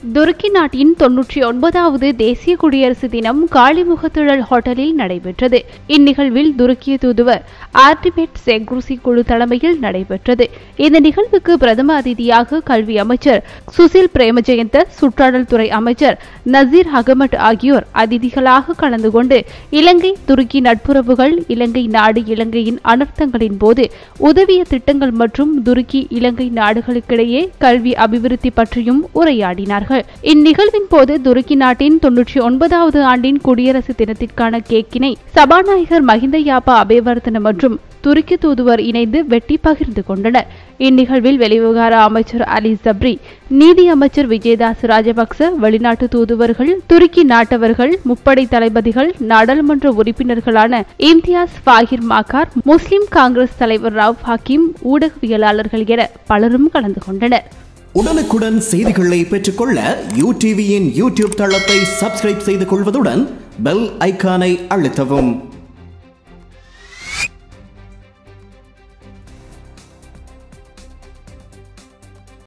துருக்கி நாட்டின் தொன்னூற்றி ஒன்பதாவது தேசிய குடியரசு தினம் காளிமுகத்திழல் ஹோட்டலில் நடைபெற்றது இந்நிகழ்வில் துருக்கிய தூதுவர் ஆர்டிமேட் செக்ரூசி குழு தலைமையில் நடைபெற்றது இந்த நிகழ்வுக்கு பிரதம அதிதியாக கல்வி அமைச்சர் சுசில் பிரேமஜெயந்த சுற்றாடல் துறை அமைச்சர் நசீர் அகமட் ஆகியோர் அதிதிகளாக கலந்து கொண்டு இலங்கை துருக்கி நட்புறவுகள் இலங்கை நாடு இலங்கையின் அனர்த்தங்களின் போது உதவிய திட்டங்கள் மற்றும் துருக்கி இலங்கை நாடுகளுக்கிடையே கல்வி அபிவிருத்தி பற்றியும் உரையாடினார்கள் இந்நிகழ்வின் போது துருக்கி நாட்டின் தொன்னூற்றி ஒன்பதாவது ஆண்டின் குடியரசு தினத்திற்கான கேக்கினை சபாநாயகர் மஹிந்த யாப்பா அபேவர்தன மற்றும் துருக்கி தூதுவர் இணைந்து வெட்டி பகிர்ந்து கொண்டனர் இந்நிகழ்வில் வெளிவிவகார அமைச்சர் அலி ஜப்ரி நீதி அமைச்சர் விஜயதாஸ் ராஜபக்ச வெளிநாட்டு தூதுவர்கள் துருக்கி நாட்டவர்கள் முப்படை தளபதிகள் நாடாளுமன்ற உறுப்பினர்களான இம்தியாஸ் ஃபாகிர் மாக்கார் முஸ்லிம் காங்கிரஸ் தலைவர் ராவ் ஹக்கீம் ஊடகவியலாளர்கள் என பலரும் கலந்து கொண்டனர் உடனுக்குடன் செய்திகளை பெற்றுக்கொள்ள யூ டிவியின் யூடியூப் தளத்தை சப்ஸ்கிரைப் செய்து கொள்வதுடன் பெல் ஐகானை அழுத்தவும்